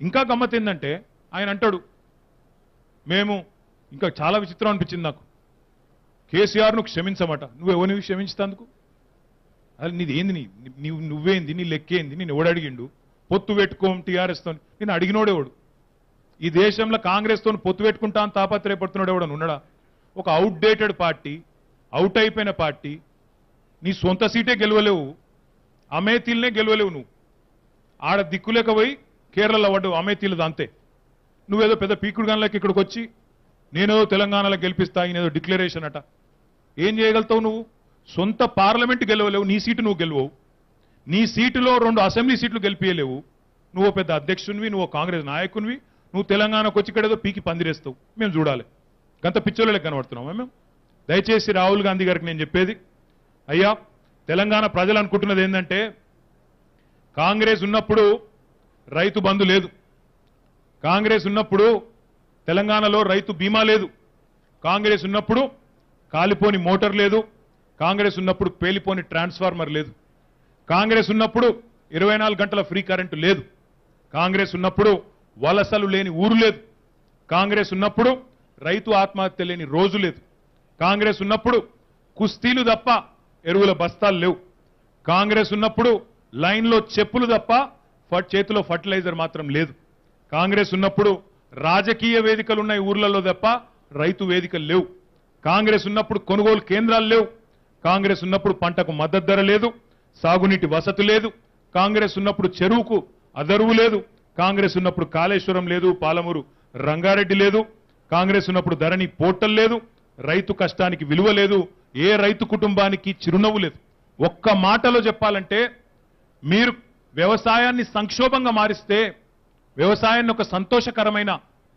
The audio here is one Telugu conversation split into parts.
ఇంకా గమ్మత్ ఏంటంటే ఆయన అంటాడు మేము ఇంకా చాలా విచిత్రం అనిపించింది నాకు కేసీఆర్ను క్షమించమట నువ్వు ఎవరిని క్షమించుతందుకు అది నీది ఏంది నీ నీవు నువ్వేంది నీ లెక్కేంది నేను ఎవడు అడిగిండు పొత్తు పెట్టుకోం టీఆర్ఎస్ తో నేను అడిగినోడేవాడు ఈ దేశంలో కాంగ్రెస్ తో పొత్తు పెట్టుకుంటా అని తాపత్రయపడుతున్నాడు ఎవడని ఉన్నాడా ఒక అవుట్డేటెడ్ పార్టీ అవుట్ అయిపోయిన పార్టీ నీ సొంత సీటే గెలవలేవు అమేతీలనే గెలవలేవు నువ్వు ఆడ దిక్కులేక పోయి కేరళలో పడ్డావు అమేతీలది అంతే నువ్వేదో పెద్ద పీకుడు గన్లకి ఇక్కడికి వచ్చి నేనేదో తెలంగాణలో గెలిపిస్తా ఈయనేదో డిక్లరేషన్ అట ఏం చేయగలుగుతావు నువ్వు సొంత పార్లమెంట్ గెలవలేవు నీ సీటు నువ్వు గెలవవు నీ సీటులో రెండు అసెంబ్లీ సీట్లు గెలిపియలేవు నువ్వు పెద్ద అధ్యక్షునివి నువ్వు కాంగ్రెస్ నాయకునివి నువ్వు తెలంగాణకు వచ్చి ఇక్కడ ఏదో పీకి పందిరేస్తావు మేము చూడాలి గంత పిచ్చోళ్ళకి కనబడుతున్నాం మేము దయచేసి రాహుల్ గాంధీ గారికి నేను చెప్పేది అయ్యా తెలంగాణ ప్రజలు అనుకుంటున్నది ఏంటంటే కాంగ్రెస్ ఉన్నప్పుడు రైతు బంధు లేదు కాంగ్రెస్ ఉన్నప్పుడు తెలంగాణలో రైతు బీమా లేదు కాంగ్రెస్ ఉన్నప్పుడు కాలిపోని మోటార్ లేదు కాంగ్రెస్ ఉన్నప్పుడు పేలిపోని ట్రాన్స్ఫార్మర్ లేదు కాంగ్రెస్ ఉన్నప్పుడు ఇరవై నాలుగు గంటల ఫ్రీ కరెంటు లేదు కాంగ్రెస్ ఉన్నప్పుడు వలసలు లేని ఊరు లేదు కాంగ్రెస్ ఉన్నప్పుడు రైతు ఆత్మహత్య లేని రోజు లేదు కాంగ్రెస్ ఉన్నప్పుడు కుస్తీలు తప్ప ఎరువుల బస్తాలు లేవు కాంగ్రెస్ ఉన్నప్పుడు లైన్లో చెప్పులు తప్ప ఫ- చేతిలో ఫర్టిలైజర్ మాత్రం లేదు కాంగ్రెస్ ఉన్నప్పుడు రాజకీయ వేదికలు ఉన్నాయి ఊర్లలో తప్ప రైతు వేదికలు లేవు కాంగ్రెస్ ఉన్నప్పుడు కొనుగోలు కేంద్రాలు లేవు కాంగ్రెస్ ఉన్నప్పుడు పంటకు మద్దతు ధర లేదు సాగునీటి వసతి లేదు కాంగ్రెస్ ఉన్నప్పుడు చెరువుకు అదరువు లేదు కాంగ్రెస్ ఉన్నప్పుడు కాళేశ్వరం లేదు పాలమూరు రంగారెడ్డి లేదు కాంగ్రెస్ ఉన్నప్పుడు ధరణి పోర్టల్ లేదు రైతు కష్టానికి విలువ లేదు ఏ రైతు కుటుంబానికి చిరునవ్వు లేదు ఒక్క మాటలో చెప్పాలంటే మీరు వ్యవసాయాన్ని సంక్షోభంగా మారిస్తే వ్యవసాయాన్ని ఒక సంతోషకరమైన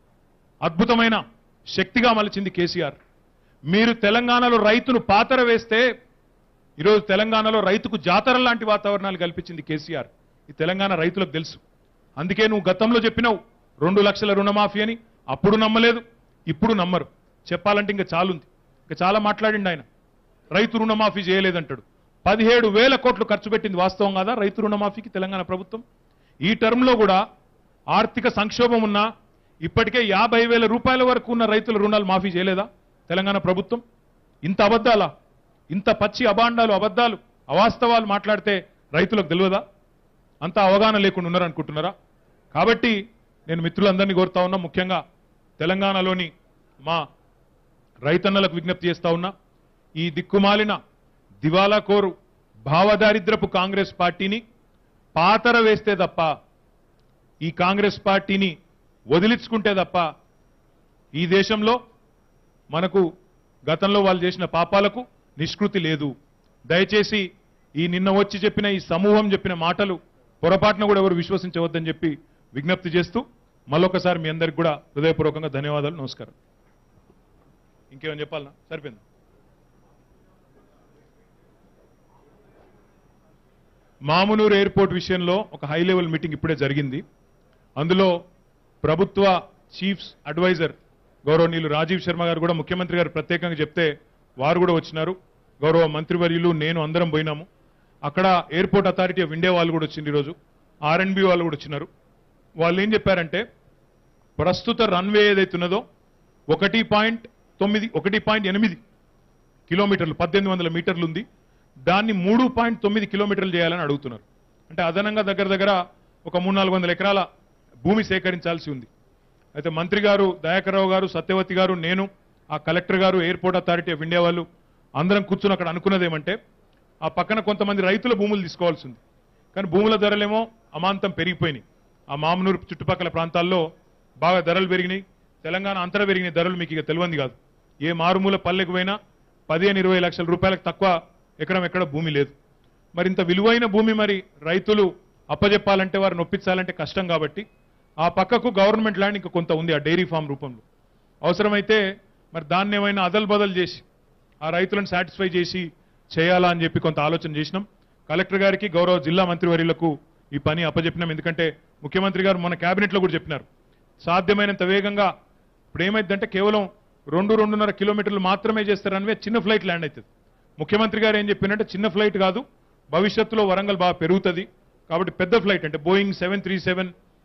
అద్భుతమైన శక్తిగా మలిచింది కేసీఆర్ మీరు తెలంగాణలో రైతును పాతర వేస్తే ఈరోజు తెలంగాణలో రైతుకు జాతర లాంటి వాతావరణాలు కల్పించింది కేసీఆర్ ఈ తెలంగాణ రైతులకు తెలుసు అందుకే నువ్వు గతంలో చెప్పినావు రెండు లక్షల రుణమాఫీ అని అప్పుడు నమ్మలేదు ఇప్పుడు నమ్మరు చెప్పాలంటే ఇంకా చాలుంది ఇంకా చాలా మాట్లాడిండు ఆయన రైతు రుణమాఫీ చేయలేదంటాడు పదిహేడు వేల కోట్లు ఖర్చు పెట్టింది వాస్తవం కాదా రైతు రుణమాఫీకి తెలంగాణ ప్రభుత్వం ఈ టర్మ్లో కూడా ఆర్థిక సంక్షోభం ఉన్నా ఇప్పటికే యాభై వేల రూపాయల వరకు ఉన్న రైతుల రుణాలు మాఫీ చేయలేదా తెలంగాణ ప్రభుత్వం ఇంత అబద్ధాలా ఇంత పచ్చి అబాండాలు అబద్ధాలు అవాస్తవాలు మాట్లాడితే రైతులకు తెలియదా అంత అవగాహన లేకుండా ఉన్నారనుకుంటున్నారా కాబట్టి నేను మిత్రులందరినీ కోరుతా ఉన్నా ముఖ్యంగా తెలంగాణలోని మా రైతన్నలకు విజ్ఞప్తి చేస్తా ఉన్నా ఈ దిక్కుమాలిన దివాలా కోరు భావదారిద్రపు కాంగ్రెస్ పార్టీని పాతర వేస్తే తప్ప ఈ కాంగ్రెస్ పార్టీని వదిలించుకుంటే తప్ప ఈ దేశంలో మనకు గతంలో వాళ్ళు చేసిన పాపాలకు నిష్కృతి లేదు దయచేసి ఈ నిన్న వచ్చి చెప్పిన ఈ సమూహం చెప్పిన మాటలు పొరపాటున కూడా ఎవరు విశ్వసించవద్దని చెప్పి విజ్ఞప్తి చేస్తూ మళ్ళొకసారి మీ అందరికి కూడా హృదయపూర్వకంగా ధన్యవాదాలు నమస్కారం ఇంకేమైనా చెప్పాలనా సరిపోయింది మామునూరు ఎయిర్పోర్ట్ విషయంలో ఒక హై లెవెల్ మీటింగ్ ఇప్పుడే జరిగింది అందులో ప్రభుత్వ చీఫ్స్ అడ్వైజర్ గౌరవనీయులు రాజీవ్ శర్మ గారు కూడా ముఖ్యమంత్రి గారు ప్రత్యేకంగా చెప్తే వారు కూడా వచ్చినారు గౌరవ మంత్రివర్యులు నేను అందరం పోయినాము అక్కడ ఎయిర్పోర్ట్ అథారిటీ ఆఫ్ ఇండియా వాళ్ళు కూడా వచ్చింది ఈరోజు ఆర్ఎండ్బి వాళ్ళు కూడా వచ్చినారు వాళ్ళు ఏం చెప్పారంటే ప్రస్తుత రన్వే ఏదైతే ఉన్నదో ఒకటి పాయింట్ తొమ్మిది ఒకటి పాయింట్ ఎనిమిది కిలోమీటర్లు పద్దెనిమిది వందల మీటర్లు ఉంది దాన్ని మూడు పాయింట్ తొమ్మిది కిలోమీటర్లు చేయాలని అడుగుతున్నారు అంటే అదనంగా దగ్గర దగ్గర ఒక మూడు నాలుగు వందల ఎకరాల భూమి సేకరించాల్సి ఉంది అయితే మంత్రి గారు దయాకర్రావు గారు సత్యవతి గారు నేను ఆ కలెక్టర్ గారు ఎయిర్పోర్ట్ అథారిటీ ఆఫ్ ఇండియా వాళ్ళు అందరం కూర్చుని అక్కడ అనుకున్నది ఏమంటే ఆ పక్కన కొంతమంది రైతుల భూములు తీసుకోవాల్సి ఉంది కానీ భూముల ధరలేమో అమాంతం పెరిగిపోయినాయి ఆ మామనూరు చుట్టుపక్కల ప్రాంతాల్లో బాగా ధరలు పెరిగినాయి తెలంగాణ అంతటా పెరిగిన ధరలు మీకు ఇక తెలియంది కాదు ఏ మారుమూల పల్లెకు పోయినా పదిహేను ఇరవై లక్షల రూపాయలకు తక్కువ ఎకరం ఎక్కడ భూమి లేదు మరి ఇంత విలువైన భూమి మరి రైతులు అప్పజెప్పాలంటే వారు నొప్పించాలంటే కష్టం కాబట్టి ఆ పక్కకు గవర్నమెంట్ ల్యాండ్ ఇంకా కొంత ఉంది ఆ డైరీ ఫామ్ రూపంలో అవసరమైతే మరి దాన్ని ఏమైనా అదల్ బదల్ చేసి ఆ రైతులను సాటిస్ఫై చేసి చేయాలా అని చెప్పి కొంత ఆలోచన చేసినాం కలెక్టర్ గారికి గౌరవ జిల్లా మంత్రివర్యులకు ఈ పని అప్పజెప్పినాం ఎందుకంటే ముఖ్యమంత్రి గారు మన కేబినెట్ లో కూడా చెప్పినారు సాధ్యమైనంత వేగంగా ఇప్పుడు ఏమైందంటే కేవలం రెండు రెండున్నర కిలోమీటర్లు మాత్రమే చేస్తారనివే చిన్న ఫ్లైట్ ల్యాండ్ అవుతుంది ముఖ్యమంత్రి గారు ఏం చెప్పినంటే చిన్న ఫ్లైట్ కాదు భవిష్యత్తులో వరంగల్ బాగా పెరుగుతుంది కాబట్టి పెద్ద ఫ్లైట్ అంటే Boeing seven three seven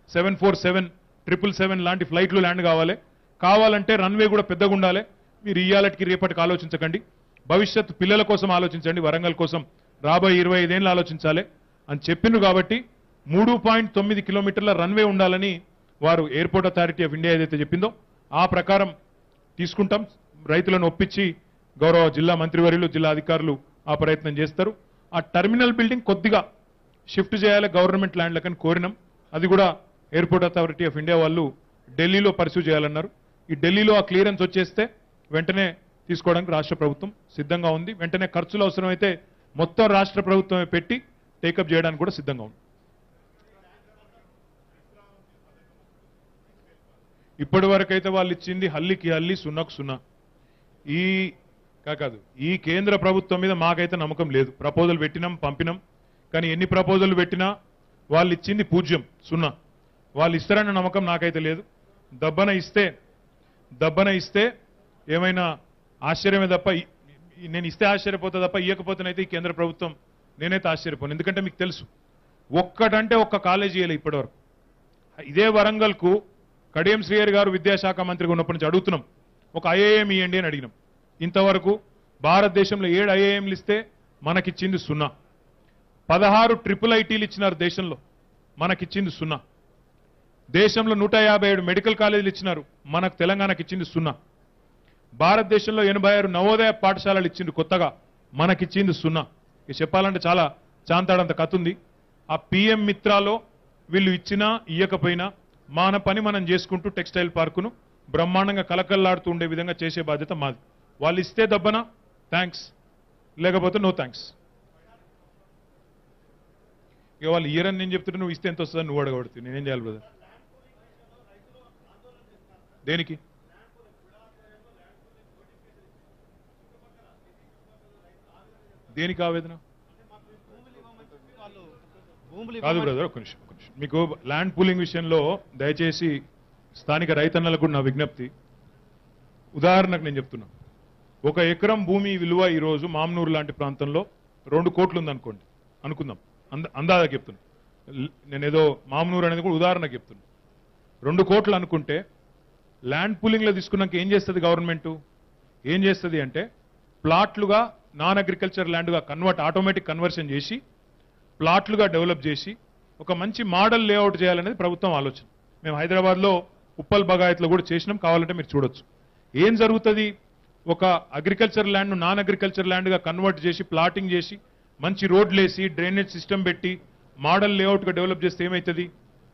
seven four seven triple seven లాంటి ఫ్లైట్లు ల్యాండ్ కావాలి కావాలంటే రన్వే కూడా పెద్దగా ఉండాలి మీరు ఇయ్యాలటికి రేపటికి ఆలోచించకండి భవిష్యత్ పిల్లల కోసం ఆలోచించండి వరంగల్ కోసం రాబోయే ఇరవై ఐదేళ్ళు ఆలోచించాలి అని చెప్పిండ్రు కాబట్టి మూడు పాయింట్ తొమ్మిది కిలోమీటర్ల రన్వే ఉండాలని వారు ఎయిర్పోర్ట్ అథారిటీ ఆఫ్ ఇండియా ఏదైతే చెప్పిందో ఆ ప్రకారం తీసుకుంటాం రైతులను ఒప్పించి గౌరవ జిల్లా మంత్రివర్యులు జిల్లా అధికారులు ఆ ప్రయత్నం చేస్తారు ఆ టెర్మినల్ బిల్డింగ్ కొద్దిగా షిఫ్ట్ చేయాలి గవర్నమెంట్ ల్యాండ్లకని కోరినాం అది కూడా ఎయిర్పోర్ట్ అథారిటీ ఆఫ్ ఇండియా వాళ్ళు ఢిల్లీలో పర్సూ చేయాలన్నారు ఈ ఢిల్లీలో ఆ క్లియరెన్స్ వచ్చేస్తే వెంటనే తీసుకోవడానికి రాష్ట్ర ప్రభుత్వం సిద్ధంగా ఉంది వెంటనే ఖర్చులు అవసరమైతే మొత్తం రాష్ట్ర ప్రభుత్వమే పెట్టి టేకప్ చేయడానికి కూడా సిద్ధంగా ఉంది ఇప్పటి వరకైతే వాళ్ళు ఇచ్చింది హల్లికి హల్లి సున్నాకు సున్నా ఈ కా- కాదు ఈ కేంద్ర ప్రభుత్వం మీద మాకైతే నమ్మకం లేదు ప్రపోజల్ పెట్టినాం పంపినాం కానీ ఎన్ని ప్రపోజల్ పెట్టినా వాళ్ళు ఇచ్చింది పూజ్యం సున్నా వాళ్ళు ఇస్తారన్న నమ్మకం నాకైతే లేదు దబ్బన ఇస్తే దబ్బన ఇస్తే ఏమైనా ఆశ్చర్యమే తప్ప ఈ- ఈ- నేను ఇస్తే ఆశ్చర్యపోతా తప్ప ఇవ్వకపోతేనైతే ఈ కేంద్ర ప్రభుత్వం నేనైతే ఆశ్చర్యపోను ఎందుకంటే మీకు తెలుసు ఒక్కటంటే ఒక్క కాలేజీ ఇవ్వలే ఇప్పటివరకు ఇదే వరంగల్కు కడియం శ్రీహరి గారు విద్యాశాఖ మంత్రిగా ఉన్నప్పటి నుంచి అడుగుతున్నాం ఒక ఐఏఎం ఇవ్వండి అని అడిగినాం ఇంతవరకు భారతదేశంలో ఏడు ఐఏఎంలు ఇస్తే మనకిచ్చింది సున్నా పదహారు ట్రిపుల్ ఐటీలు ఇచ్చినారు దేశంలో మనకిచ్చింది సున్నా దేశంలో నూట యాభై ఏడు మెడికల్ కాలేజీలు ఇచ్చినారు మనకు తెలంగాణకి ఇచ్చింది సున్నా భారతదేశంలో ఎనభై ఆరు నవోదయ పాఠశాలలు ఇచ్చింది కొత్తగా మనకిచ్చింది సున్నా ఇక చెప్పాలంటే చాలా చాంతాడంత కథ ఉంది ఆ పిఎం మిత్రాలో వీళ్ళు ఇచ్చినా ఇయ్యకపోయినా మన పని మనం చేసుకుంటూ టెక్స్టైల్ పార్కును బ్రహ్మాండంగా కలకల్లాడుతూ ఉండే విధంగా చేసే బాధ్యత మాది వాళ్ళు ఇస్తే దబ్బన థ్యాంక్స్ లేకపోతే నో థ్యాంక్స్ ఇక వాళ్ళు ఇయరని నేను చెప్తుంటే నువ్వు ఇస్తే ఎంత వస్తుందని నువ్వు అడగబడుతుంది నేనేం చేయాలి బ్రదర్ దేనికి దేనికి ఆవేదన భూములు కాదు ఇవ్వమని- బ్రదర్ ఒక నిమిషం ఒక నిమిషం మీకు ల్యాండ్ పూలింగ్ విషయంలో దయచేసి స్థానిక రైతన్నలకు కూడా నా విజ్ఞప్తి ఉదాహరణకు నేను చెప్తున్నా ఒక ఎకరం భూమి విలువ ఈ రోజు మామ్నూరు లాంటి ప్రాంతంలో రెండు కోట్లు ఉందనుకోండి అనుకుందాం అంద అందాజా చెప్తున్నా ల్- నేనేదో మామ్నూరు అనేది కూడా ఉదాహరణకు చెప్తున్నా రెండు కోట్లు అనుకుంటే ల్యాండ్ పూలింగ్లో తీసుకున్నాక ఏం చేస్తుంది గవర్నమెంట్ ఏం చేస్తుంది అంటే ప్లాట్లుగా నాన్ అగ్రికల్చర్ ల్యాండ్గా కన్వర్ట్ ఆటోమేటిక్ కన్వర్షన్ చేసి ప్లాట్లుగా డెవలప్ చేసి ఒక మంచి మోడల్ లేఅవుట్ చేయాలనేది ప్రభుత్వం ఆలోచన మేము హైదరాబాద్లో ఉప్పల్ బగాయత్లో కూడా చేసినాం కావాలంటే మీరు చూడొచ్చు ఏం జరుగుతుంది ఒక అగ్రికల్చర్ ల్యాండ్ నాన్ అగ్రికల్చర్ ల్యాండ్గా కన్వర్ట్ చేసి ప్లాటింగ్ చేసి మంచి రోడ్లు వేసి డ్రైనేజ్ సిస్టమ్ పెట్టి మోడల్ లేఅవుట్గా డెవలప్ చేస్తే ఏమవుతుంది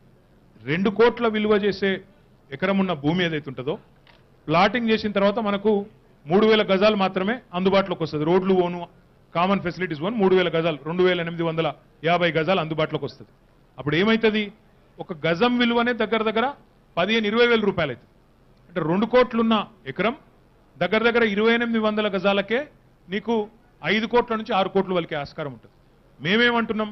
రెండు కోట్ల విలువ చేసే ఎకరం ఉన్న భూమి ఏదైతే ఉంటుందో ప్లాటింగ్ చేసిన తర్వాత మనకు మూడు వేల గజాలు మాత్రమే అందుబాటులోకి వస్తుంది రోడ్లు ఓను కామన్ ఫెసిలిటీస్ ఓన్ మూడు వేల గజాలు రెండు వేల ఎనిమిది వందల యాభై గజాలు అందుబాటులోకి వస్తుంది అప్పుడు ఏమవుతుంది ఒక గజం విలువనే దగ్గర దగ్గర పదిహేను ఇరవై వేల రూపాయలు అవుతుంది అంటే రెండు కోట్లున్న ఎకరం దగ్గర దగ్గర ఇరవై ఎనిమిది వందల గజాలకే నీకు ఐదు కోట్ల నుంచి ఆరు కోట్ల వరకే ఆస్కారం ఉంటుంది మేమేమంటున్నాం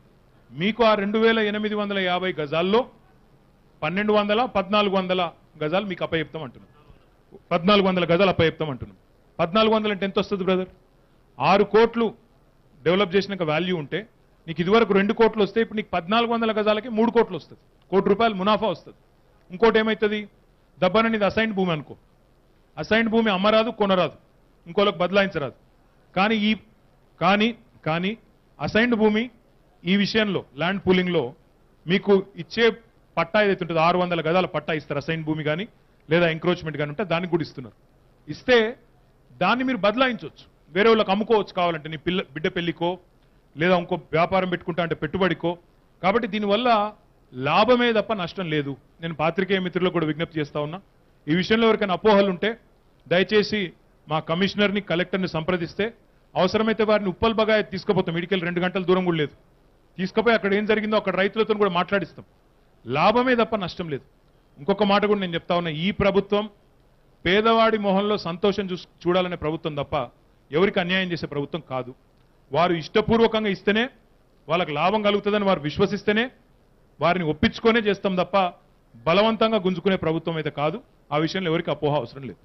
మీకు ఆ రెండు వేల ఎనిమిది వందల యాభై గజాల్లో పన్నెండు వందల పద్నాలుగు వందల గజాలు మీకు అప్పచెప్తాం అంటున్నాం పద్నాలుగు వందల గజాలు అప్పచెప్తాం అంటున్నాం పద్నాలుగు వందలు అంటే ఎంత వస్తుంది బ్రదర్ ఆరు కోట్లు డెవలప్ చేసినాక వాల్యూ ఉంటే నీకు ఇదివరకు రెండు కోట్లు వస్తే ఇప్పుడు నీకు పద్నాలుగు వందల గజాలకి మూడు కోట్లు వస్తుంది కోటి రూపాయలు మునాఫా వస్తుంది ఇంకోటి ఏమవుతుంది దబ్బన నీది అసైన్ భూమి అనుకో అసైన్ భూమి అమ్మరాదు కొనరాదు ఇంకోళ్ళకి బదలాయించరాదు కానీ ఈ కానీ కానీ అసైన్డ్ భూమి ఈ విషయంలో ల్యాండ్ పూలింగ్లో మీకు ఇచ్చే పట్టా ఏదైతే ఉంటుందో ఆరు వందల గదాల పట్టా ఇస్తారు అసైన్ భూమి కానీ లేదా ఎంక్రోచ్మెంట్ కానీ ఉంటే దానికి కూడా ఇస్తున్నారు ఇస్తే దాన్ని మీరు బదలాయించవచ్చు వేరే వాళ్ళకి అమ్ముకోవచ్చు కావాలంటే నీ పిల్ల బిడ్డ పెళ్లికో లేదా ఇంకో వ్యాపారం పెట్టుకుంటా అంటే పెట్టుబడికో కాబట్టి దీనివల్ల లాభమే తప్ప నష్టం లేదు నేను పాత్రికేయ మిత్రులకు కూడా విజ్ఞప్తి చేస్తా ఉన్నా ఈ విషయంలో ఎవరికైనా అపోహలు ఉంటే దయచేసి మా కమిషనర్ని కలెక్టర్ని సంప్రదిస్తే అవసరమైతే వారిని ఉప్పల్ బగాయ తీసుకుపోతాం ఇడికెళ్ళి రెండు గంటల దూరం కూడా లేదు తీసుకుపోయి అక్కడ ఏం జరిగిందో అక్కడ రైతులతో కూడా మాట్లాడిస్తాం లాభమే తప్ప నష్టం లేదు ఇంకొక మాట కూడా నేను చెప్తా ఉన్నా ఈ ప్రభుత్వం పేదవాడి మొహంలో సంతోషం చూస్ చూడాలనే ప్రభుత్వం తప్ప ఎవరికి అన్యాయం చేసే ప్రభుత్వం కాదు వారు ఇష్టపూర్వకంగా ఇస్తేనే వాళ్ళకి లాభం కలుగుతుందని వారు విశ్వసిస్తేనే వారిని ఒప్పించుకొనే చేస్తాం తప్ప బలవంతంగా గుంజుకునే ప్రభుత్వం అయితే కాదు ఆ విషయంలో ఎవరికి అపోహ అవసరం లేదు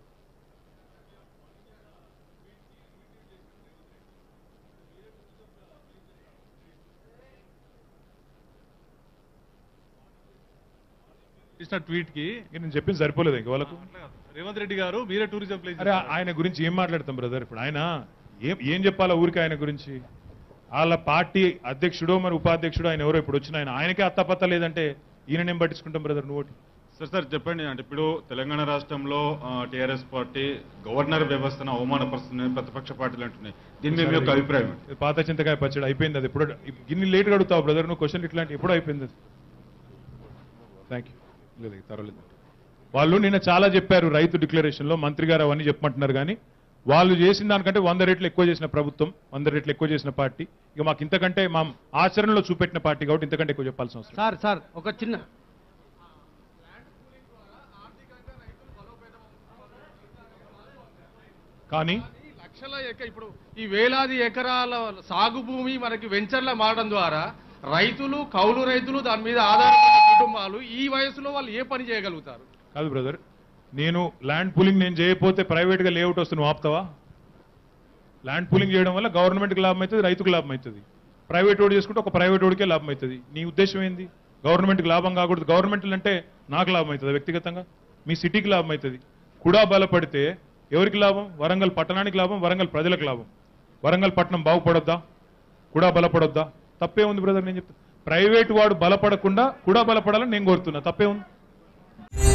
చేసిన ట్వీట్ కి నేను చెప్పింది సరిపోలేదు ఇంక వాళ్ళకు అట్లా కాదు. రేవంత్ రెడ్డి గారు మీరే టూరిజం ప్లేస్ అరే ఆయన గురించి ఏం మాట్లాడతాం బ్రదర్ ఇప్పుడు ఆయన ఏం ఏం చెప్పాలా ఊరికి ఆయన గురించి వాళ్ళ పార్టీ అధ్యక్షుడో మరి ఉపాధ్యక్షుడో ఆయన ఎవరో ఇప్పుడు వచ్చిన ఆయన ఆయనకే అత్తపత్త లేదంటే ఈయననేం పట్టించుకుంటాం బ్రదర్ నువ్వు ఒకటి సార్ సార్ చెప్పండి అంటే ఇప్పుడు తెలంగాణ రాష్ట్రంలో టీఆర్ఎస్ పార్టీ గవర్నర్ వ్యవస్థను అవమానపరుస్తుందని ప్రతిపక్ష పార్టీలు అంటున్నాయి దీని మీద మీ యొక్క అభిప్రాయం ఏంటి? ఇది పాత చింతకాయ పచ్చడి అయిపోయింది అది ఎప్పుడు గిన్ని లేట్గా అడుగుతావు బ్రదర్ నువ్వు క్వశ్చన్ ఇట్లాంటి ఎప్పుడు అయిపోయింది అది థ్యాంక్ యూ లేదు తరలేదు వాళ్ళు నిన్న చాలా చెప్పారు రైతు డిక్లరేషన్ లో మంత్రి గారు అవన్నీ చెప్పమంటున్నారు కానీ వాళ్ళు చేసిన దానికంటే వంద రెట్లు ఎక్కువ చేసిన ప్రభుత్వం వంద రెట్లు ఎక్కువ చేసిన పార్టీ ఇక మాకు ఇంతకంటే మా ఆచరణలో చూపెట్టిన పార్టీ కాబట్టి ఇంతకంటే ఎక్కువ చెప్పాల్సిన అవసరం సార్ సార్ ఒక చిన్న కానీ లక్షల ఎక ఇప్పుడు ఈ వేలాది ఎకరాల సాగు భూమి మనకి వెంచర్ల మారడం ద్వారా రైతులు కౌలు రైతులు దాని మీద ఆధారపడిన కుటుంబాలు ఈ వయసులో వాళ్ళు ఏ పని చేయగలుగుతారు కాదు బ్రదర్ నేను ల్యాండ్ పూలింగ్ నేను చేయకపోతే ప్రైవేట్ గా లేఅవుట్ వస్తే నువ్వు ఆపుతావా ల్యాండ్ పూలింగ్ చేయడం వల్ల గవర్నమెంట్కి లాభం అవుతుంది రైతుకు లాభం అవుతుంది ప్రైవేట్ ఓడి చేసుకుంటే ఒక ప్రైవేట్ ఓడికే లాభం అవుతుంది నీ ఉద్దేశం ఏంది గవర్నమెంట్కి లాభం కాకూడదు గవర్నమెంట్ అంటే నాకు లాభం అవుతుంది వ్యక్తిగతంగా మీ సిటీకి లాభం అవుతుంది కూడా బలపడితే ఎవరికి లాభం వరంగల్ పట్టణానికి లాభం వరంగల్ ప్రజలకు లాభం వరంగల్ పట్టణం బాగుపడొద్దా కూడా బలపడొద్దా తప్పే ఉంది బ్రదర్ నేను చెప్తా ప్రైవేట్ వాడు బలపడకుండా కూడా బలపడాలని నేను కోరుతున్నా తప్పే ఉంది